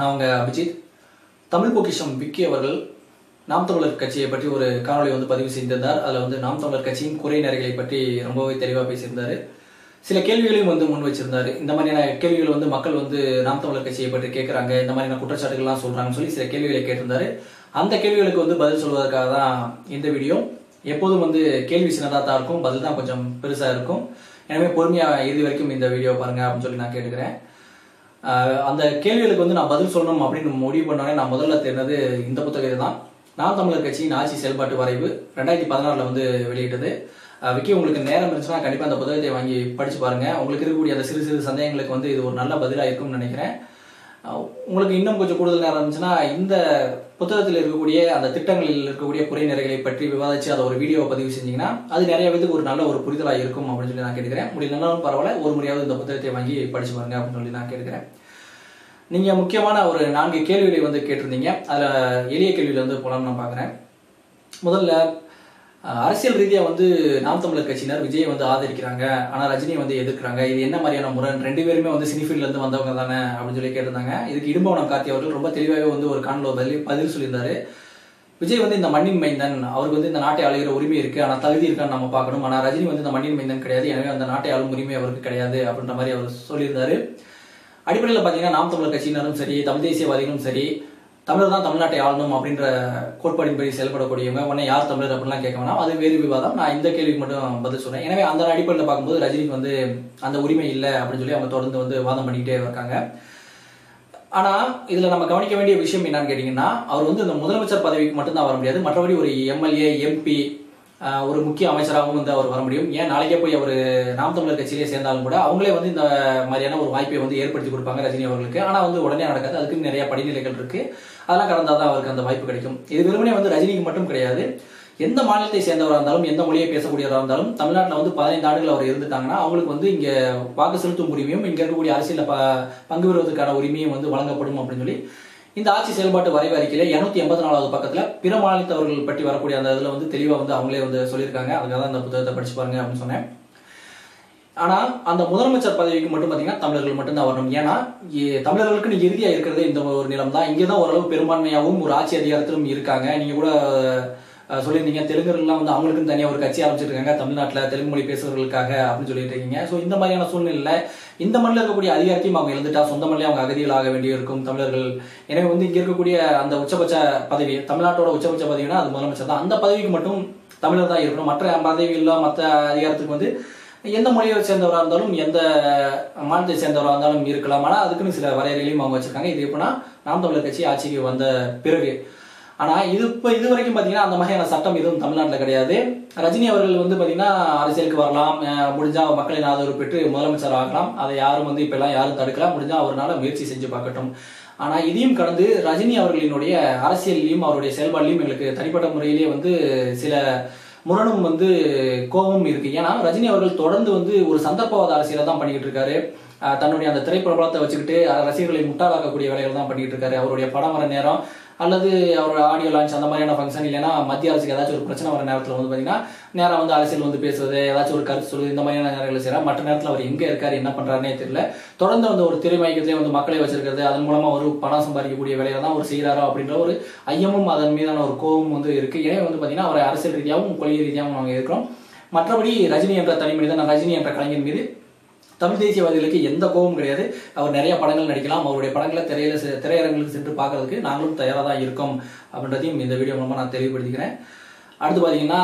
நான் உங்க அபிஜித் தமிழ் பொக்கிஷம் விக்கி அவர்கள் நாம் தமிழர் கட்சியை பற்றி ஒரு காணொளி வந்து பதிவு செய்திருந்தார் அதில் வந்து நாம் தமிழர் கட்சியின் குறை நிறைகளை பற்றி ரொம்பவே தெளிவாக பேசியிருந்தார் சில கேள்விகளையும் வந்து முன் வச்சிருந்தாரு இந்த மாதிரியான கேள்விகள் வந்து மக்கள் வந்து நாம் தமிழர் கட்சியை பற்றி கேட்குறாங்க இந்த மாதிரியான குற்றச்சாட்டுகள்லாம் சொல்றாங்கன்னு சொல்லி சில கேள்விகளை கேட்டிருந்தாரு அந்த கேள்விகளுக்கு வந்து பதில் சொல்வதற்காக தான் இந்த வீடியோ எப்போதும் வந்து கேள்வி சின்னதாக தான் இருக்கும் பதில் தான் கொஞ்சம் பெருசாக இருக்கும் எனவே பொறுமையாக இறுதி வரைக்கும் இந்த வீடியோ பாருங்க அப்படின்னு சொல்லி நான் கேட்டுக்கிறேன் ஆஹ் அந்த கேள்விகளுக்கு வந்து நான் பதில் சொல்லணும் அப்படின்னு முடிவு பண்ணோடனே நான் முதல்ல தேர்ந்தது இந்த புத்தகத்தை தான் நாம் தமிழர் கட்சியின் ஆட்சி செயல்பாட்டு வரைவு ரெண்டாயிரத்தி பதினாறுல வந்து வெளியிட்டது ஆஹ் விக்கி உங்களுக்கு நேரம் இருந்துச்சுன்னா கண்டிப்பாக அந்த புத்தகத்தை வாங்கி படிச்சு பாருங்க உங்களுக்கு இருக்கக்கூடிய அந்த சிறு சிறு சந்தேகங்களுக்கு வந்து இது ஒரு நல்ல பதிலாக இருக்கும்னு நினைக்கிறேன் ஆஹ் உங்களுக்கு இன்னும் கொஞ்சம் கூடுதல் நேரம் இருந்துச்சுன்னா இந்த புத்தகத்தில் இருக்கக்கூடிய அந்த திட்டங்களில் இருக்கக்கூடிய குறை நிறைகளை பற்றி விவாதிச்சு அதை ஒரு வீடியோ பதிவு செஞ்சீங்கன்னா அது நிறைய பேருக்கு ஒரு நல்ல ஒரு புரிதலாக இருக்கும் அப்படின்னு சொல்லி நான் கேட்கிறேன் முடியலனாலும் பரவாயில்ல ஒரு முறையாவது இந்த புத்தகத்தை வாங்கி படிச்சு பாருங்க அப்படின்னு சொல்லி நான் கேட்கிறேன் நீங்க முக்கியமான ஒரு நான்கு கேள்விகளை வந்து கேட்டிருந்தீங்க அதுல எளிய கேள்வியில வந்து போலாம்னு நான் பாக்குறேன் முதல்ல அஹ், அரசியல் ரீதியா வந்து நாம் தமிழர் கட்சியினர் விஜயை வந்து ஆதரிக்கிறாங்க ஆனா ரஜினியை வந்து எதிர்க்கிறாங்க இது என்ன மாதிரியான முரண் ரெண்டு பேருமே வந்து சினிஃபீல்ட்ல இருந்து வந்தவங்க தானே அப்படின்னு சொல்லி கேட்டிருந்தாங்க இதுக்கு இடும்பவனம் கார்த்தி அவர்கள் ரொம்ப தெளிவாகவே வந்து ஒரு காணொலி பதில் பதில் சொல்லியிருந்தாரு விஜய் வந்து இந்த மண்ணின் மைந்தன் அவருக்கு வந்து இந்த நாட்டை ஆளுகிற உரிமை இருக்கு ஆனா தகுதி இருக்கான்னு நம்ம பார்க்கணும் ஆனா ரஜினி வந்து இந்த மண்ணின் மைந்தன் கிடையாது எனவே அந்த நாட்டை ஆளும் உரிமை அவருக்கு கிடையாது அப்படின்ற மாதிரி அவர் சொல்லியிருந்தாரு அடிப்படையில் பார்த்தீங்கன்னா நாம் தமிழர் கட்சியினரும் சரி தமிழ் தேசியவாதிகளும் சரி தமிழர் தான் தமிழ்நாட்டை ஆளணும் அப்படின்ற கோட்பாடின்படி செயல்படக்கூடியவங்க உடனே யார் தமிழர் அப்படிலாம் கேட்க வேணாம் அது வேறு விவாதம் நான் இந்த கேள்விக்கு மட்டும் பதில் சொல்றேன் எனவே அந்த அடிப்படையில் பார்க்கும்போது ரஜினிக்கு வந்து அந்த உரிமை இல்லை அப்படின்னு சொல்லி அவங்க தொடர்ந்து வந்து வாதம் பண்ணிக்கிட்டே இருக்காங்க ஆனா இதுல நம்ம கவனிக்க வேண்டிய விஷயம் என்னன்னு கேட்டீங்கன்னா அவர் வந்து இந்த முதலமைச்சர் பதவிக்கு மட்டும்தான் வர முடியாது மற்றபடி ஒரு எம்எல்ஏ எம்பி ஒரு முக்கிய அமைச்சராகவும் வந்து அவர் வர முடியும் ஏன் நாளைக்கே போய் அவர் நாம் தமிழர் கட்சியிலே சேர்ந்தாலும் கூட அவங்களே வந்து இந்த மாதிரியான ஒரு வாய்ப்பை வந்து ஏற்படுத்தி கொடுப்பாங்க ரஜினி அவர்களுக்கு ஆனா வந்து உடனே நடக்காது அதுக்கு நிறைய படிநிலைகள் இருக்கு அதெல்லாம் கடந்தாதான் அவருக்கு அந்த வாய்ப்பு கிடைக்கும் இது வெறுமனே வந்து ரஜினிக்கு மட்டும் கிடையாது எந்த மாநிலத்தை சேர்ந்தவராக இருந்தாலும் எந்த மொழியை பேசக்கூடியவராக இருந்தாலும் தமிழ்நாட்டில் வந்து பதினைந்து ஆண்டுகள் அவர் இருந்துட்டாங்கன்னா அவங்களுக்கு வந்து இங்க வாக்கு செலுத்தும் உரிமையும் இங்க இருக்கக்கூடிய அரசியலில் ப பங்கு பெறுவதற்கான உரிமையும் வந்து வழங்கப்படும் அப்படின்னு சொல்லி இந்த ஆட்சி செயல்பாட்டு வரைவு அறிக்கையில இருநூத்தி எண்பத்தி நாலாவது பக்கத்துல பிற மாநிலத்தவர்கள் பற்றி வரக்கூடிய அந்த இதுல வந்து தெளிவா வந்து அவங்களே வந்து சொல்லியிருக்காங்க அதுக்காக தான் அந்த புத்தகத்தை படிச்சு பாருங்க அப்படின்னு சொன்னேன் ஆனா அந்த முதலமைச்சர் பதவிக்கு மட்டும் பாத்தீங்கன்னா தமிழர்கள் மட்டும்தான் வரணும் ஏன்னா இ- தமிழர்களுக்கு இறுதியா இருக்கிறதே இந்த ஒரு நிலம் தான் இங்கதான் ஓரளவு பெரும்பான்மையாகவும் ஒரு ஆட்சி அதிகாரத்திலும் இருக்காங்க நீங்க கூட அஹ், சொல்லியிருந்தீங்க தெலுங்கர்கள்லாம் வந்து அவங்களுக்கும் தனியா ஒரு கட்சி ஆரம்பிச்சிருக்காங்க தமிழ்நாட்டுல தெலுங்கு மொழி பேசுறவர்களுக்காக அப்படின்னு சொல்லிட்டு இருக்கீங்க ஸோ இந்த மாதிரியான சூழ்நிலையில இந்த மண்ணில் இருக்கக்கூடிய அதிகாரத்தையும் அவங்க இழந்துட்டா சொந்த மண்ணிலே அவங்க அகதிகள் ஆக வேண்டியிருக்கும் தமிழர்கள் எனவே வந்து இங்க இருக்கக்கூடிய அந்த உச்சபட்ச பதவி தமிழ்நாட்டோட உச்சபட்ச பதவினா அது முதலமைச்சர் தான் அந்த பதவிக்கு மட்டும் தமிழர் தான் இருக்கணும் மற்ற பதவிகளில் மற்ற அதிகாரத்துக்கு வந்து எந்த மொழியை சேர்ந்தவராக இருந்தாலும் எந்த மாநிலத்தை சேர்ந்தவராக இருந்தாலும் இருக்கலாம் ஆனால் அதுக்குன்னு சில வரையறைகளையும் அவங்க வச்சிருக்காங்க இது எப்படின்னா நாம் தமிழர் கட்சி ஆட்சிக்கு வந்த பிறகு ஆனா இது இப்போ இது வரைக்கும் பாத்தீங்கன்னா அந்த மாதிரியான சட்டம் எதுவும் தமிழ்நாட்டில் கிடையாது ரஜினி அவர்கள் வந்து பாத்தீங்கன்னா அரசியலுக்கு வரலாம் அஹ் முடிஞ்சா மக்களின் ஆதரவு பெற்று முதலமைச்சர் ஆகலாம் அதை யாரும் வந்து இப்ப எல்லாம் யாரும் தடுக்கலாம் முடிஞ்சா அவரால் முயற்சி செஞ்சு பார்க்கட்டும் ஆனா இதையும் கடந்து ரஜினி அவர்களினுடைய அரசியலையும் அவருடைய செயல்பாடுலையும் எங்களுக்கு தனிப்பட்ட முறையிலேயே வந்து சில முரணும் வந்து கோபமும் இருக்கு ஏன்னா ரஜினி அவர்கள் தொடர்ந்து வந்து ஒரு சந்தர்ப்பவாத அரசியலை தான் பண்ணிக்கிட்டு இருக்காரு அஹ் தன்னுடைய அந்த திரைப்பிரபலத்தை வச்சுக்கிட்டு அஹ் ரசிகர்களை முட்டாளாக்கக்கூடிய வேலைகள் தான் பண்ணிக்கிட்டு இருக்காரு அவருடைய படம் வர நேரம் அல்லது அவரோட ஆடியோ லான்ச் அந்த மாதிரியான ஃபங்க்ஷன் இல்லைன்னா மத்திய அரசுக்கு ஏதாச்சும் ஒரு பிரச்சனை வர நேரத்தில் வந்து பார்த்தீங்கன்னா நேரம் வந்து அரசியல் வந்து பேசுறது ஏதாச்சும் ஒரு கருத்து சொல்லுது இந்த மாதிரியான நேரங்களை செய்யறாரு மற்ற நேரத்தில் அவர் எங்கே இருக்காரு என்ன பண்றாருனே தெரியல தொடர்ந்து வந்து ஒரு திரை மையத்திலே வந்து மக்களை வச்சிருக்கிறது அதன் மூலமா ஒரு பணம் சம்பாதிக்கக்கூடிய வேலையை தான் அவர் செய்கிறாரோ அப்படின்ற ஒரு ஐயமும் அதன் மீதான ஒரு கோபமும் வந்து இருக்கு எனவே வந்து பார்த்தீங்கன்னா அவர் அரசியல் ரீதியாகவும் கொள்கை ரீதியாகவும் நாங்கள் இருக்கிறோம் மற்றபடி ரஜினி என்ற தனி மனிதன் ரஜினி என்ற கலைஞர் மீது தமிழ் தேசியவாதிகளுக்கு எந்த கோபமும் கிடையாது அவர் நிறைய படங்கள் நடிக்கலாம் அவருடைய படங்களை திரையில செ- திரையரங்குகளுக்கு சென்று பார்க்கறதுக்கு நாங்களும் தயாராக தான் இருக்கோம் அப்படின்றதையும் இந்த வீடியோ மூலமா நான் தெளிவுபடுத்திக்கிறேன் அடுத்து பார்த்தீங்கன்னா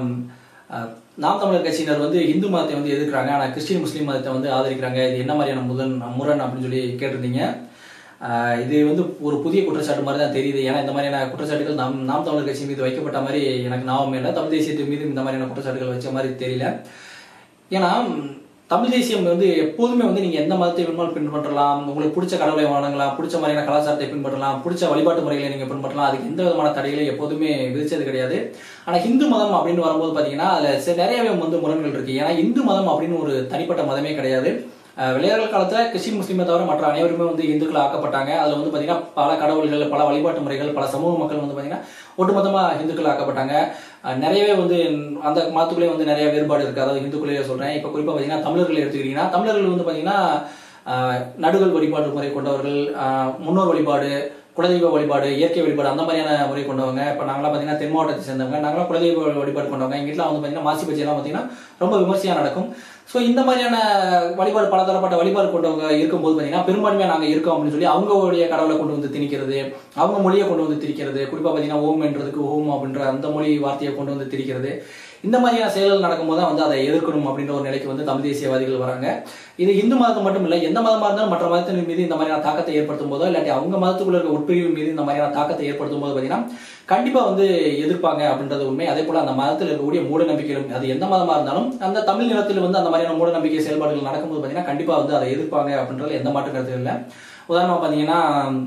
அஹ், நாம் தமிழர் கட்சியினர் வந்து இந்து மதத்தை வந்து எதிர்க்கிறாங்க ஆனால் கிறிஸ்டின் முஸ்லீம் மதத்தை வந்து ஆதரிக்கிறாங்க இது என்ன மாதிரியான முதன் முரண் அப்படின்னு சொல்லி கேட்டிருந்தீங்க அஹ், இது வந்து ஒரு புதிய குற்றச்சாட்டு மாதிரி தான் தெரியுது ஏன்னா இந்த மாதிரியான குற்றச்சாட்டுகள் நாம் நாம் தமிழர் கட்சி மீது வைக்கப்பட்ட மாதிரி எனக்கு ஞாபகம் இல்லை தமிழ் தேசியத்தின் மீது இந்த மாதிரியான குற்றச்சாட்டுகள் வச்ச மாதிரி தெரியல ஏன்னா ம், தமிழ் தேசியம் வந்து எப்போதுமே வந்து நீங்க எந்த மதத்தை வேணுமாலும் பின்பற்றலாம் உங்களுக்கு பிடிச்ச கடவுளை வணங்கலாம் பிடிச்ச மாதிரியான கலாச்சாரத்தை பின்பற்றலாம் பிடிச்ச வழிபாட்டு முறைகளை நீங்க பின்பற்றலாம் அதுக்கு எந்த விதமான தடைகளையும் எப்போதுமே விதிச்சது கிடையாது ஆனா இந்து மதம் அப்படின்னு வரும்போது பாத்தீங்கன்னா அதுல சில நிறையவே வந்து முரண்கள் இருக்கு ஏன்னா இந்து மதம் அப்படின்னு ஒரு தனிப்பட்ட மதமே கிடையாது அஹ் வெள்ளையர்கள் காலத்துல கிறிஸ்டின் முஸ்லீமை தவிர மற்ற அனைவருமே வந்து இந்துக்கள் ஆக்கப்பட்டாங்க அதுல வந்து பாத்தீங்கன்னா பல கடவுள்கள் பல வழிபாட்டு முறைகள் பல சமூக மக்கள் வந்து பாத்தீங்கன்னா ஒட்டுமொத்தமா இந்துக்கள் ஆக்கப்பட்டாங்க அஹ் நிறையவே வந்து அந்த மதத்துக்குள்ளே வந்து நிறைய வேறுபாடு இருக்கு அதாவது இந்துக்குள்ளேயே சொல்றேன் இப்ப குறிப்பா பாத்தீங்கன்னா தமிழர்களை எடுத்துக்கிட்டீங்கன்னா தமிழர்கள் வந்து பாத்தீங்கன்னா ஆஹ் நடுகள் வழிபாடு முறை கொண்டவர்கள் ஆஹ் முன்னோர் வழிபாடு குலதெய்வ வழிபாடு இயற்கை வழிபாடு அந்த மாதிரியான முறை கொண்டவங்க இப்போ நாங்களாம் பார்த்தீங்கன்னா தென் மாவட்டத்தை சேர்ந்தவங்க நாங்களாம் குலதெய்வ வழிபாடு கொண்டவங்க எங்கள் வீட்டில் வந்து பார்த்தீங்கன்னா மாசி பஜ்ஜியெல்லாம் பார்த்தீங்கன்னா ரொம்ப விமர்சையாக நடக்கும் ஸோ இந்த மாதிரியான வழிபாடு பலதரப்பட்ட வழிபாடு கொண்டவங்க இருக்கும்போது பார்த்தீங்கன்னா பெரும்பான்மையாக நாங்கள் இருக்கோம் அப்படின்னு சொல்லி அவங்களுடைய கடவுளை கொண்டு வந்து திணிக்கிறது அவங்க மொழியை கொண்டு வந்து திரிக்கிறது குறிப்பாக பார்த்தீங்கன்னா ஓம் என்றதுக்கு ஓம் அப்படின்ற அந்த மொழி வார்த்தையை கொண்டு வந்து திரிக்கிறது இந்த மாதிரியான செயல்கள் நடக்கும்போது தான் வந்து அதை எதிர்க்கணும் அப்படின்ற ஒரு நிலைக்கு வந்து தமிழ் தேசியவாதிகள் வராங்க இது இந்து மதத்தை மட்டும் இல்லை எந்த மதமாக இருந்தாலும் மற்ற மதத்தின் மீது இந்த மாதிரியான தாக்கத்தை ஏற்படுத்தும் போதோ இல்லாட்டி அவங்க மதத்துக்குள்ள இருக்க உட்பிரிவு மீது இந்த மாதிரியான தாக்கத்தை ஏற்படுத்தும் போது பார்த்தீங்கன்னா கண்டிப்பா வந்து எதிர்ப்பாங்க அப்படின்றது உண்மை அதே போல அந்த மதத்தில் இருக்கக்கூடிய மூட நம்பிக்கைகளும் அது எந்த மதமா இருந்தாலும் அந்த தமிழ் நிலத்தில் வந்து அந்த மாதிரியான மூட நம்பிக்கை செயல்பாடுகள் நடக்கும்போது பார்த்தீங்கன்னா கண்டிப்பா வந்து அதை எதிர்ப்பாங்க அப்படின்றது எந்த மாற்று கருத்து இல்லை உதாரணமா பார்த்தீங்கன்னா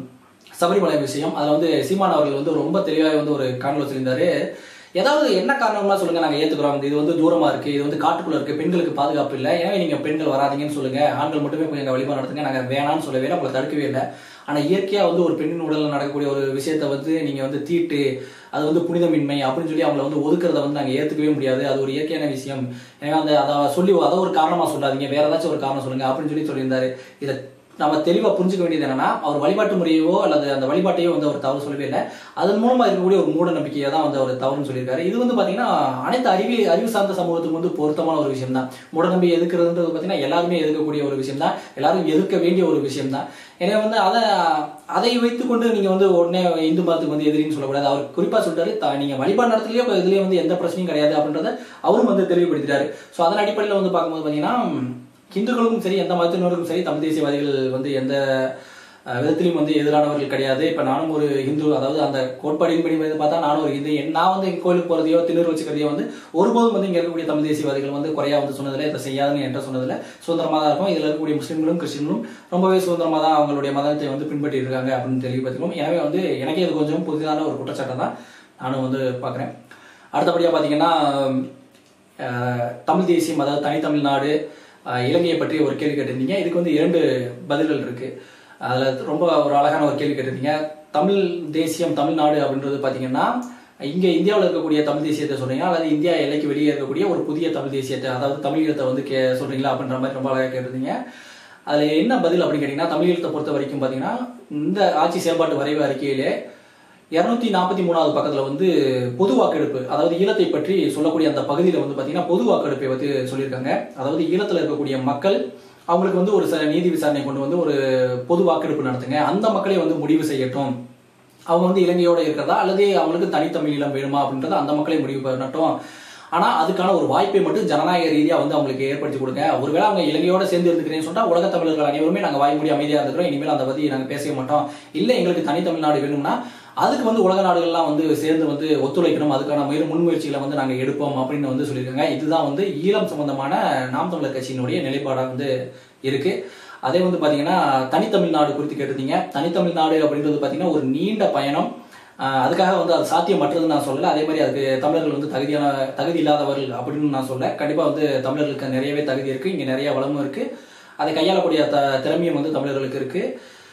சபரிமலை விஷயம் அதில் வந்து சீமான் அவர்கள் வந்து ரொம்ப தெளிவாக வந்து ஒரு காணொலி சொல்லியிருந்தாரு ஏதாவது என்ன காரணம்லாம் சொல்லுங்க நாங்க ஏத்துக்கிறோம் இது வந்து தூரமா இருக்கு இது வந்து காட்டுக்குள்ள இருக்கு பெண்களுக்கு பாதுகாப்பு இல்லை எனவே நீங்க பெண்கள் வராதீங்கன்னு சொல்லுங்க ஆண்கள் மட்டுமே போய் எங்க வழிபாடு நடத்துங்க நாங்க வேணாம்னு சொல்லவே இல்லை உங்களை தடுக்கவே இல்லை ஆனா இயற்கையா வந்து ஒரு பெண்ணின் உடல்ல நடக்கக்கூடிய ஒரு விஷயத்த வந்து நீங்க வந்து தீட்டு அது வந்து புனிதமின்மை அப்படின்னு சொல்லி அவங்கள வந்து ஒதுக்குறத வந்து நாங்க ஏத்துக்கவே முடியாது அது ஒரு இயற்கையான விஷயம் எனவே அந்த அதை சொல்லி அதை ஒரு காரணமா சொல்லாதீங்க வேற ஏதாச்சும் ஒரு காரணம் சொல்லுங்க அப்படின்னு சொல்லி சொல்லியிருந்தாரு இதை நம்ம தெளிவா புரிஞ்சுக்க வேண்டியது என்னன்னா அவர் வழிபாட்டு முறையவோ அல்லது அந்த வழிபாட்டையோ வந்து அவர் தவறு சொல்லவே இல்லை அதன் மூலமா இருக்கக்கூடிய ஒரு மூட நம்பிக்கையை தான் வந்து அவர் தவறுன்னு சொல்லியிருக்காரு இது வந்து பாத்தீங்கன்னா அனைத்து அறிவி அறிவு சார்ந்த சமூகத்துக்கு வந்து பொருத்தமான ஒரு விஷயம் தான் மூட நம்பிக்கை எதிர்க்கிறதுன்றது பாத்தீங்கன்னா எல்லாருமே எதிர்க்கக்கூடிய ஒரு விஷயம் தான் எல்லாரும் எதிர்க்க வேண்டிய ஒரு விஷயம் தான் எனவே வந்து அதை அதை வைத்துக்கொண்டு நீங்க வந்து உடனே இந்து மதத்துக்கு வந்து எதிரின்னு சொல்லக்கூடாது அவர் குறிப்பா சொல்லிட்டாரு த- நீங்க வழிபாடு நடத்துலயோ இதுலயே வந்து எந்த பிரச்சனையும் கிடையாது அப்படின்றத அவரும் வந்து தெளிவுபடுத்திட்டாரு ஸோ அதன் அடிப்படையில் வந்து பார்க்கும்போது பாத்தீங்கன்னா ஹிந்துக்களுக்கும் சரி எந்த மதத்தினருக்கும் சரி தமிழ் தேசியவாதிகள் வந்து எந்த அஹ், விதத்திலையும் வந்து எதிரானவர்கள் கிடையாது இப்போ நானும் ஒரு ஹிந்து அதாவது அந்த கோட்பாடின்படி வந்து பார்த்தா நானும் ஒரு ஹிந்து என் நான் வந்து எங்க கோயிலுக்கு போகிறதையோ திணறு வச்சுக்கிறதையோ வந்து ஒருபோதும் வந்து இங்கே இருக்கக்கூடிய தமிழ் தேசியவாதிகள் வந்து குறையா வந்து சொன்னதில்லை இதை செய்யாதுன்னு என்ற சொன்னதில்லை சுதந்திரமாக தான் இருக்கும் இதில் இருக்கக்கூடிய முஸ்லீம்களும் கிறிஸ்டின்களும் ரொம்பவே சுதந்திரமாக தான் அவங்களுடைய மதத்தை வந்து பின்பற்றி இருக்காங்க அப்படின்னு தெளிவுபடுத்திக்கும் எனவே வந்து எனக்கே இது கொஞ்சம் புதிதான ஒரு குற்றச்சாட்டை தான் நானும் வந்து பார்க்குறேன் அடுத்தபடியாக பார்த்தீங்கன்னா அஹ், தமிழ் தேசியம் அதாவது தனித்தமிழ்நாடு அஹ், இலங்கையை பற்றி ஒரு கேள்வி கேட்டிருந்தீங்க இதுக்கு வந்து இரண்டு பதில்கள் இருக்கு அதில் ரொம்ப ஒரு அழகான ஒரு கேள்வி கேட்டிருந்தீங்க தமிழ் தேசியம் தமிழ்நாடு அப்படின்றது பார்த்தீங்கன்னா இங்கே இந்தியாவில் இருக்கக்கூடிய தமிழ் தேசியத்தை சொல்றீங்க அல்லது இந்தியா எல்லைக்கு வெளியே இருக்கக்கூடிய ஒரு புதிய தமிழ் தேசியத்தை அதாவது தமிழீழத்தை வந்து கே சொல்றீங்களா அப்படின்ற மாதிரி ரொம்ப அழகாக கேட்டிருந்தீங்க அதில் என்ன பதில் அப்படின்னு கேட்டிங்கன்னா தமிழீழத்தை பொறுத்த வரைக்கும் பார்த்தீங்கன்னா இந்த ஆட்சி செயல்பாட்டு வரைவு அறிக்கையிலே இருநூத்தி நாற்பத்தி மூணாவது பக்கத்துல வந்து பொது வாக்கெடுப்பு அதாவது ஈழத்தை பற்றி சொல்லக்கூடிய அந்த பகுதியில வந்து பாத்தீங்கன்னா பொது வாக்கெடுப்பை வந்து சொல்லியிருக்காங்க அதாவது ஈழத்துல இருக்கக்கூடிய மக்கள் அவங்களுக்கு வந்து ஒரு சில நீதி விசாரணை கொண்டு வந்து ஒரு பொது வாக்கெடுப்பு நடத்துங்க அந்த மக்களே வந்து முடிவு செய்யட்டும் அவங்க வந்து இலங்கையோட இருக்கிறதா அல்லது அவங்களுக்கு தனித்தமிழ் ஈழம் வேணுமா அப்படின்றத அந்த மக்களே முடிவு பண்ணட்டும் ஆனா அதுக்கான ஒரு வாய்ப்பை மட்டும் ஜனநாயக ரீதியா வந்து அவங்களுக்கு ஏற்படுத்தி கொடுங்க ஒருவேளை அவங்க இலங்கையோட சேர்ந்து இருந்துக்கிறேன்னு சொன்னா உலக தமிழர்கள் அனைவருமே நாங்க வாய் மூடி அமைதியா இருக்கிறோம் இனிமேல் அதை பத்தி நாங்க பேசவே மாட்டோம் இல்ல எங்களுக்கு தனித்தமிழ்நாடு வேணும்னா அதுக்கு வந்து உலக நாடுகள்லாம் வந்து சேர்ந்து வந்து ஒத்துழைக்கணும் அதுக்கான முயல் முன்முயற்சிகளை வந்து நாங்க எடுப்போம் அப்படின்னு வந்து சொல்லியிருக்காங்க இதுதான் வந்து ஈழம் சம்பந்தமான நாம் தமிழர் கட்சியினுடைய நிலைப்பாடாக வந்து இருக்கு அதே வந்து பாத்தீங்கன்னா தனித்தமிழ்நாடு குறித்து கேட்டிருந்தீங்க தனித்தமிழ்நாடு அப்படின்றது பாத்தீங்கன்னா ஒரு நீண்ட பயணம் ஆஹ் அதுக்காக வந்து அது சாத்தியமற்றதுன்னு நான் சொல்லல அதே மாதிரி அதுக்கு தமிழர்கள் வந்து தகுதியான தகுதி இல்லாதவர்கள் அப்படின்னு நான் சொல்ல கண்டிப்பா வந்து தமிழர்களுக்கு நிறையவே தகுதி இருக்கு இங்க நிறைய வளமும் இருக்கு அதை கையாளக்கூடிய த திறமையும் வந்து தமிழர்களுக்கு இருக்கு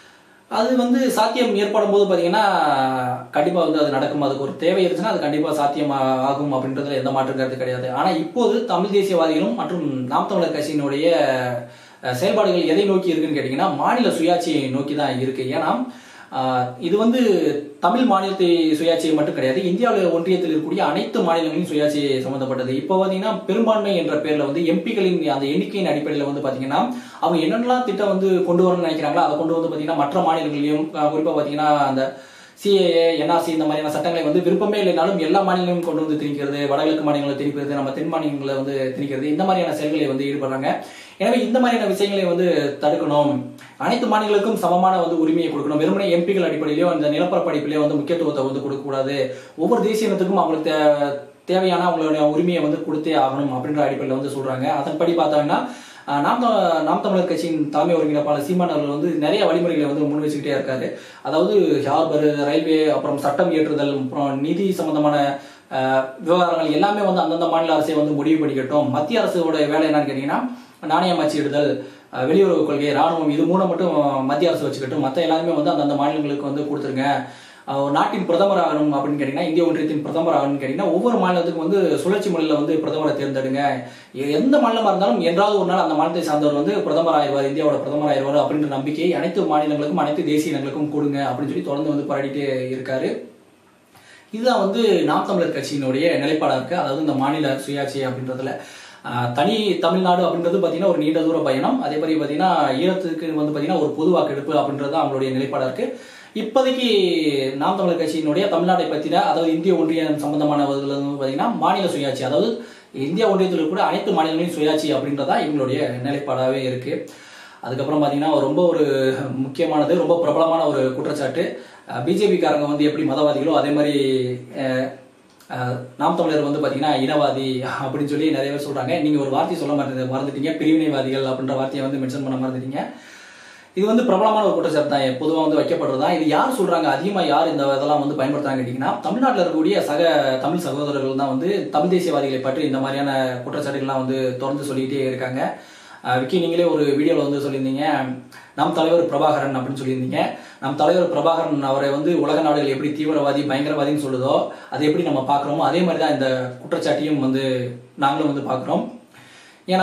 அது வந்து சாத்தியம் ஏற்படும் போது பார்த்தீங்கன்னா கண்டிப்பாக வந்து அது நடக்கும் அதுக்கு ஒரு தேவை இருந்துச்சுன்னா அது கண்டிப்பாக சாத்தியம் ஆ- ஆகும் அப்படின்றதுல எந்த மாற்றம் கருத்து கிடையாது ஆனால் இப்போது தமிழ் தேசியவாதிகளும் மற்றும் நாம் தமிழர் கட்சியினுடைய அஹ், செயல்பாடுகள் எதை நோக்கி இருக்குன்னு கேட்டிங்கன்னா மாநில சுயாட்சியை நோக்கி தான் இருக்கு ஏன்னா ஆஹ், இது வந்து தமிழ் மாநிலத்தை சுயாட்சியை மட்டும் கிடையாது இந்தியாவில் ஒன்றியத்தில் இருக்கக்கூடிய அனைத்து மாநிலங்களின் சுயாட்சி சம்பந்தப்பட்டது இப்போ பார்த்தீங்கன்னா பெரும்பான்மை என்ற பேர்ல வந்து எம்பிகளின் அந்த எண்ணிக்கையின் அடிப்படையில் வந்து பார்த்தீங்கன்னா அவங்க என்னென்னலாம் திட்டம் வந்து கொண்டு வரணும்னு நினைக்கிறாங்களோ அதை கொண்டு வந்து பார்த்தீங்கன்னா மற்ற மாநிலங்களிலும் ஆஹ், குறிப்பா பார்த்தீங்கன்னா அந்த சிஏஏ என்ஆர்சி இந்த மாதிரியான சட்டங்களை வந்து விருப்பமே இல்லைனாலும் எல்லா மாநிலங்களும் கொண்டு வந்து திணிக்கிறது வடகிழக்கு மாநிலங்களை திணிக்கிறது நம்ம தென் மாநிலங்களை வந்து திணிக்கிறது இந்த மாதிரியான செயல்களை வந்து ஈடுபடுறாங்க எனவே இந்த மாதிரியான விஷயங்களை வந்து தடுக்கணும் அனைத்து மாநிலங்களுக்கும் சமமான வந்து உரிமையை கொடுக்கணும் வெறுமனே எம்பிகள் அடிப்படையிலயோ அந்த நிலப்பரப்பு அடிப்படையிலோ வந்து முக்கியத்துவத்தை வந்து கொடுக்கக்கூடாது ஒவ்வொரு தேசிய இனத்துக்கும் அவங்களுக்கு தே- தேவையான அவங்களுடைய உரிமையை வந்து கொடுத்தே ஆகணும் அப்படின்ற அடிப்படையில் வந்து சொல்றாங்க அதன்படி பார்த்தாங்கன்னா ஆஹ், நாம் த- நாம் தமிழர் கட்சியின் தலைமை ஒருங்கிணைப்பாளர் சீமான் அவர்கள் வந்து நிறைய வழிமுறைகளை வந்து முன் வச்சுக்கிட்டே இருக்காரு அதாவது ஹார்பர் ரயில்வே அப்புறம் சட்டம் இயற்றுதல் அப்புறம் நிதி சம்பந்தமான ஆஹ், விவகாரங்கள் எல்லாமே வந்து அந்தந்த மாநில அரசை வந்து முடிவு பண்ணிக்கட்டும் மத்திய அரசோட வேலை என்னன்னு கேட்டீங்கன்னா நாணயம் அச்சிடுதல் அஹ், வெளியுறவு கொள்கை ராணுவம் இது மூணு மட்டும் மத்திய அரசு வச்சுக்கட்டும் மற்ற எல்லாருமே வந்து அந்தந்த மாநிலங்களுக்கு வந்து கொடுத்துருங்க அஹ், நாட்டின் பிரதமர் ஆகணும் அப்படின்னு கேட்டீங்கன்னா இந்திய ஒன்றியத்தின் பிரதமர் ஆகணும்னு கேட்டீங்கன்னா ஒவ்வொரு மாநிலத்துக்கும் வந்து சுழற்சி முறையில் வந்து பிரதமரை தேர்ந்தெடுங்க எ- எந்த மாநிலமா இருந்தாலும் என்றாவது ஒரு நாள் அந்த மாநிலத்தை சார்ந்தவர் வந்து பிரதமர் ஆயிடுவார் இந்தியாவோட பிரதமர் ஆயிடுவார் அப்படின்ற நம்பிக்கையை அனைத்து மாநிலங்களுக்கும் அனைத்து தேசிய இனங்களுக்கும் கொடுங்க அப்படின்னு சொல்லி தொடர்ந்து வந்து போராடிட்டே இருக்காரு இதுதான் வந்து நாம் தமிழர் கட்சியினுடைய நிலைப்பாடா இருக்கு அதாவது இந்த மாநில சுயாட்சி அப்படின்றதுல ஆஹ், தனி தமிழ்நாடு அப்படின்றது பார்த்தீங்கன்னா ஒரு நீண்ட தூர பயணம் அதே மாதிரி பார்த்தீங்கன்னா ஈழத்துக்கு வந்து பார்த்தீங்கன்னா ஒரு பொது வாக்கெடுப்பு அப்படின்றது தான் அவங்களுடைய நிலைப்பாடா இருக்கு இப்போதைக்கு நாம் தமிழர் கட்சியினுடைய தமிழ்நாட்டை பற்றின அதாவது இந்திய ஒன்றியம் சம்பந்தமானவர்கள் வந்து பார்த்தீங்கன்னா மாநில சுயாட்சி அதாவது இந்திய ஒன்றியத்தில் கூட அனைத்து மாநிலங்களின் சுயாட்சி அப்படின்றதா இவங்களுடைய நிலைப்பாடாகவே இருக்கு அதுக்கப்புறம் பார்த்தீங்கன்னா ரொம்ப ஒரு முக்கியமானது ரொம்ப பிரபலமான ஒரு குற்றச்சாட்டு பிஜேபிக்காரங்க வந்து எப்படி மதவாதிகளோ அதே மாதிரி அஹ், அஹ், நாம் தமிழர் வந்து பார்த்தீங்கன்னா இனவாதி அப்படின்னு சொல்லி நிறைய பேர் சொல்றாங்க நீங்க ஒரு வார்த்தை சொல்ல மறந்து மறந்துட்டீங்க பிரிவினைவாதிகள் அப்படின்ற வார்த்தையை வந்து மென்ஷன் பண்ண மறந்துட்டீங்க இது வந்து பிரபலமான ஒரு குற்றச்சாட்டு தான் பொதுவாக வந்து வைக்கப்படுறது தான் இது யார் சொல்றாங்க அதிகமாக யார் இந்த இதெல்லாம் வந்து பயன்படுத்துறாங்க கேட்டிங்கன்னா தமிழ்நாட்டில் இருக்கக்கூடிய சக தமிழ் சகோதரர்கள் தான் வந்து தமிழ் தேசியவாதிகளை பற்றி இந்த மாதிரியான குற்றச்சாட்டுகள்லாம் வந்து தொடர்ந்து சொல்லிக்கிட்டே இருக்காங்க அஹ் விக்கி நீங்களே ஒரு வீடியோவில் வந்து சொல்லியிருந்தீங்க நம் தலைவர் பிரபாகரன் அப்படின்னு சொல்லியிருந்தீங்க நம் தலைவர் பிரபாகரன் அவரை வந்து உலக நாடுகள் எப்படி தீவிரவாதி பயங்கரவாதின்னு சொல்லுதோ அதை எப்படி நம்ம பார்க்குறோமோ அதே மாதிரி தான் இந்த குற்றச்சாட்டையும் வந்து நாங்களும் வந்து பார்க்குறோம் ஏன்னா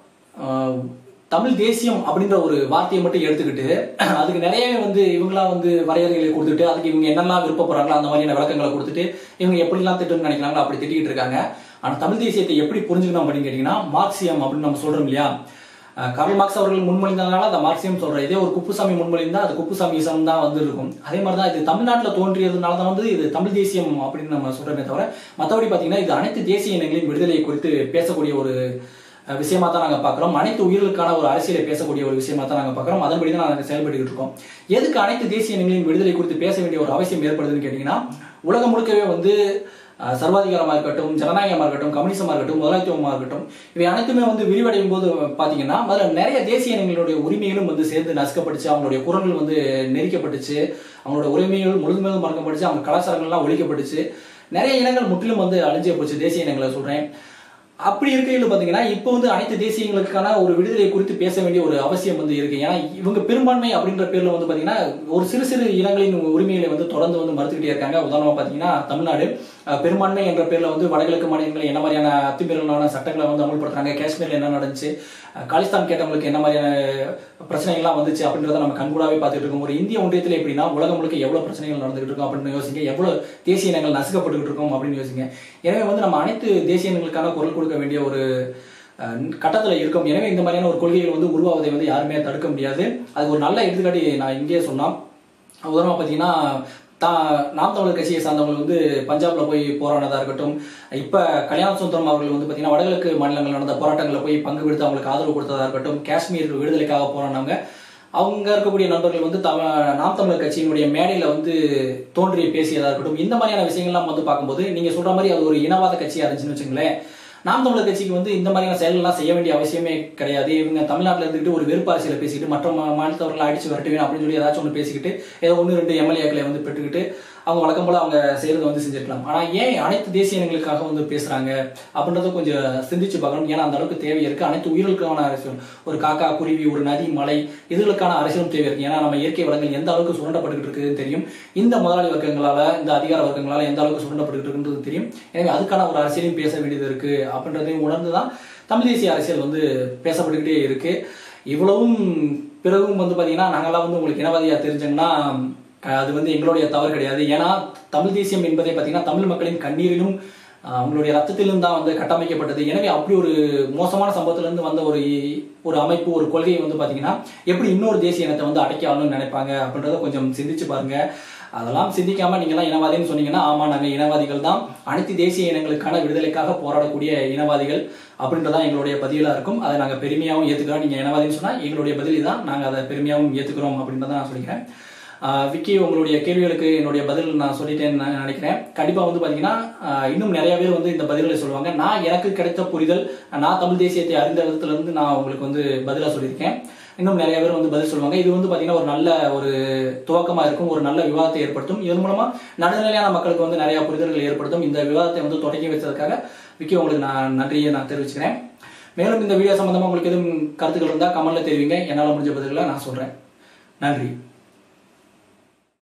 ஆஹ், தமிழ் தேசியம் அப்படின்ற ஒரு வார்த்தையை மட்டும் எடுத்துக்கிட்டு அதுக்கு நிறையவே வந்து இவங்களா வந்து வரையறைகளை கொடுத்துட்டு அதுக்கு இவங்க என்னெல்லாம் விருப்பப்படுறாங்களோ அந்த மாதிரியான விளக்கங்களை கொடுத்துட்டு இவங்க எப்படிலாம் திட்டணும்னு நினைக்கிறாங்களோ அப்படி திட்டிக்கிட்டு இருக்காங்க ஆனா தமிழ் தேசியத்தை எப்படி புரிஞ்சுக்கணும் அப்படின்னு கேட்டீங்கன்னா மார்க்சியம் அப்படின்னு நம்ம சொல்றோம் இல்லையா அஹ் கார்ல் மார்க்ஸ் அவர்கள் முன்மொழிந்ததுனால அந்த மார்க்சியம் சொல்றேன் இதே ஒரு குப்புசாமி முன்மொழிந்தா அது குப்புசாமி இசம் தான் வந்து இருக்கும் அதே மாதிரி தான் இது தமிழ்நாட்டில் தோன்றியதுனால தான் வந்து இது தமிழ் தேசியம் அப்படின்னு நம்ம சொல்றோமே தவிர மற்றபடி பார்த்தீங்கன்னா இது அனைத்து தேசிய இனங்களின் விடுதலை குறித்து பேசக்கூடிய ஒரு அஹ், விஷயமா தான் நாங்கள் பார்க்குறோம் அனைத்து உயிர்களுக்கான ஒரு அரசியலை பேசக்கூடிய ஒரு விஷயமா தான் நாங்கள் பார்க்குறோம் அதன்படி தான் நாங்கள் செயல்பட்டு இருக்கோம் எதுக்கு அனைத்து தேசிய இனங்களின் விடுதலை குறித்து பேச வேண்டிய ஒரு அவசியம் ஏற்படுதுன்னு கேட்டிங்கன்னா உலகம் முழுக்கவே வந்து அஹ், சர்வாதிகாரமா இருக்கட்டும் ஜனநாயகமா இருக்கட்டும் கம்யூனிசமா இருக்கட்டும் முதலாளித்துவமா இருக்கட்டும் இவை அனைத்துமே வந்து விரிவடையும் போது பாத்தீங்கன்னா அதில் நிறைய தேசிய இனங்களுடைய உரிமைகளும் வந்து சேர்ந்து நசுக்கப்பட்டுச்சு அவங்களுடைய குரல்கள் வந்து நெரிக்கப்பட்டுச்சு அவங்களோட உரிமைகள் முழுமையாக மறக்கப்பட்டுச்சு அவங்க கலாச்சாரங்கள்லாம் ஒழிக்கப்பட்டுச்சு நிறைய இனங்கள் முற்றிலும் வந்து அழிஞ்சே போச்சு தேசிய இனங்களை சொல்றேன் அப்படி இருக்கையில் பார்த்தீங்கன்னா இப்போ வந்து அனைத்து தேசியங்களுக்கான ஒரு விடுதலை குறித்து பேச வேண்டிய ஒரு அவசியம் வந்து இருக்கு ஏன்னா இவங்க பெரும்பான்மை அப்படின்ற பேர்ல வந்து பார்த்தீங்கன்னா ஒரு சிறு சிறு இனங்களின் உரிமைகளை வந்து தொடர்ந்து வந்து மறுத்துக்கிட்டே இருக்காங்க உதாரணமா பார்த்தீங்கன்னா தமிழ்நாடு அஹ், பெரும்பான்மை என்ற பேர்ல வந்து வடகிழக்கு மாநிலங்கள் என்ன மாதிரியான அத்துமீறலான சட்டங்களை வந்து அமல்படுத்துறாங்க காஷ்மீர்ல என்ன நடந்துச்சு அஹ், காலிஸ்தான் கேட்டவங்களுக்கு என்ன மாதிரியான பிரச்சனைகள்லாம் வந்துச்சு அப்படின்றத நம்ம கண்கூடாவே பார்த்துட்டு இருக்கோம் ஒரு இந்திய ஒன்றியத்தில் எப்படின்னா உலகம் முழுக்க எவ்வளவு பிரச்சனைகள் நடந்துகிட்டு இருக்கும் அப்படின்னு யோசிங்க எவ்வளவு தேசிய இனங்கள் நசுக்கப்பட்டுக்கிட்டு இருக்கோம் அப்படின்னு யோசிங்க எனவே வந்து நம்ம அனைத்து தேசிய இனங்களுக்கான குரல் கொடுக்க வேண்டிய ஒரு அஹ், கட்டத்துல இருக்கும் எனவே இந்த மாதிரியான ஒரு கொள்கைகள் வந்து உருவாவதை வந்து யாருமே தடுக்க முடியாது அது ஒரு நல்ல எடுத்துக்காட்டி நான் இங்கேயே சொன்னோம் உதாரணமா பார்த்தீங்கன்னா தா நாம் தமிழர் கட்சியை சார்ந்தவங்க வந்து பஞ்சாப்ல போய் போராடினதா இருக்கட்டும் இப்ப கல்யாண சுந்தரம் அவர்கள் வந்து பார்த்தீங்கன்னா வடகிழக்கு மாநிலங்கள் நடந்த போராட்டங்களில் போய் பங்கு பெடுத்து அவங்களுக்கு ஆதரவு கொடுத்ததா இருக்கட்டும் காஷ்மீர் விடுதலைக்காக போராடினவங்க அவங்க இருக்கக்கூடிய நண்பர்கள் வந்து தம நாம் தமிழர் கட்சியினுடைய மேடையில வந்து தோன்றி பேசியதா இருக்கட்டும் இந்த மாதிரியான விஷயங்கள்லாம் வந்து பார்க்கும்போது நீங்க சொல்ற மாதிரி அது ஒரு இனவாத கட்சியா இருந்துச்சுன்னு வச்சுங்களேன் நாம் தமிழர் கட்சிக்கு வந்து இந்த மாதிரியான செயல்கள்லாம் செய்ய வேண்டிய அவசியமே கிடையாது இவங்க தமிழ்நாட்டில் இருந்துட்டு ஒரு வெறுப்பு அரசியலை பேசிக்கிட்டு மற்ற மா- மாநிலத்தவர்களை அடிச்சு விரட்டுவேன் அப்படின்னு சொல்லி ஏதாச்சும் ஒன்று பேசிக்கிட்டு ஏதோ ஒன்று ரெண்டு எம்எல்ஏக்களை வந்து பெற்றுக்கிட்டு அவங்க வழக்கம் போல அவங்க செய்யறதை வந்து செஞ்சிருக்கலாம் ஆனா ஏன் அனைத்து தேசிய இனங்களுக்காக வந்து பேசுறாங்க அப்படின்றத கொஞ்சம் சிந்திச்சு பார்க்கணும் ஏன்னா அந்த அளவுக்கு தேவை இருக்கு அனைத்து உயிர்களுக்கான அரசியல் ஒரு காக்கா குருவி ஒரு நதி மலை இதுகளுக்கான அரசியலும் தேவை இருக்கு ஏன்னா நம்ம இயற்கை வளங்கள் எந்த அளவுக்கு சுரண்டப்பட்டுக்கிட்டு இருக்குதுன்னு தெரியும் இந்த முதலாளி வர்க்கங்களால இந்த அதிகார வர்க்கங்களால எந்த அளவுக்கு சுரண்டப்பட்டுக்கிட்டு இருக்குன்றது தெரியும் எனவே அதுக்கான ஒரு அரசியலையும் பேச வேண்டியது இருக்கு அப்படின்றதையும் உணர்ந்து தான் தமிழ் தேசிய அரசியல் வந்து பேசப்பட்டுக்கிட்டே இருக்கு இவ்வளவும் பிறகும் வந்து பாத்தீங்கன்னா நாங்கெல்லாம் வந்து உங்களுக்கு இனவாதியா தெரிஞ்சோம்னா அஹ், அது வந்து எங்களுடைய தவறு கிடையாது ஏன்னா தமிழ் தேசியம் என்பதை பார்த்தீங்கன்னா தமிழ் மக்களின் கண்ணீரிலும் அஹ், அவங்களுடைய ரத்தத்திலும் தான் வந்து கட்டமைக்கப்பட்டது எனவே அப்படி ஒரு மோசமான சம்பவத்திலிருந்து வந்த ஒரு ஒரு அமைப்பு ஒரு கொள்கையை வந்து பாத்தீங்கன்னா எப்படி இன்னொரு தேசிய இனத்தை வந்து அடைக்க ஆகணும்னு நினைப்பாங்க அப்படின்றத கொஞ்சம் சிந்திச்சு பாருங்க அதெல்லாம் சிந்திக்காம நீங்களாம் இனவாதின்னு சொன்னீங்கன்னா ஆமா நாங்க இனவாதிகள் தான் அனைத்து தேசிய இனங்களுக்கான விடுதலைக்காக போராடக்கூடிய இனவாதிகள் அப்படின்றதான் எங்களுடைய பதிலா இருக்கும் அதை நாங்க பெருமையாகவும் ஏத்துக்கிறோம் நீங்க இனவாதின்னு சொன்னா எங்களுடைய பதில் தான் நாங்க அதை பெருமையாகவும் ஏத்துக்கிறோம் அப்படின்றத நான் சொல்லிக்கிறேன் ஆஹ் விக்கி உங்களுடைய கேள்விகளுக்கு என்னுடைய பதில் நான் சொல்லிட்டேன்னு நான் நினைக்கிறேன் கண்டிப்பா வந்து பாத்தீங்கன்னா ஆஹ் இன்னும் நிறைய பேர் வந்து இந்த பதில்களை சொல்லுவாங்க நான் எனக்கு கிடைத்த புரிதல் நான் தமிழ் தேசியத்தை அறிந்த விதத்துல இருந்து நான் உங்களுக்கு வந்து பதிலா சொல்லியிருக்கேன் இன்னும் நிறைய பேர் வந்து பதில் சொல்லுவாங்க இது வந்து பாத்தீங்கன்னா ஒரு நல்ல ஒரு துவக்கமா இருக்கும் ஒரு நல்ல விவாதத்தை ஏற்படுத்தும் இதன் மூலமா நடுநிலையான மக்களுக்கு வந்து நிறைய புரிதல்கள் ஏற்படுத்தும் இந்த விவாதத்தை வந்து தொடங்கி வச்சதுக்காக விக்கி உங்களுக்கு நான் நன்றியை நான் தெரிவிச்சுக்கிறேன் மேலும் இந்த வீடியோ சம்பந்தமா உங்களுக்கு எதுவும் கருத்துக்கள் இருந்தால் கமெண்ட்ல தெரிவிங்க என்னால் முடிஞ்ச பதில்களை நான் சொல்றேன் நன்றி